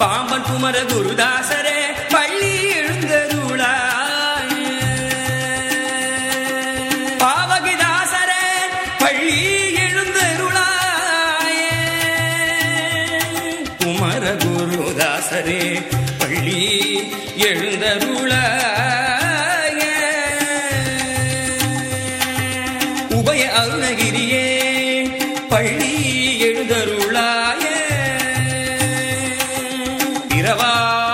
பாம்பன் குமர குருதாசரே பள்ளி எழுந்தருளாய பாவகிதாசரே பள்ளி எழுந்தருளாய குமர குருதாசரே பள்ளி எழுந்தருளாய உபய அருணகிரியே பள்ளி எழுந்தருளாய இரவா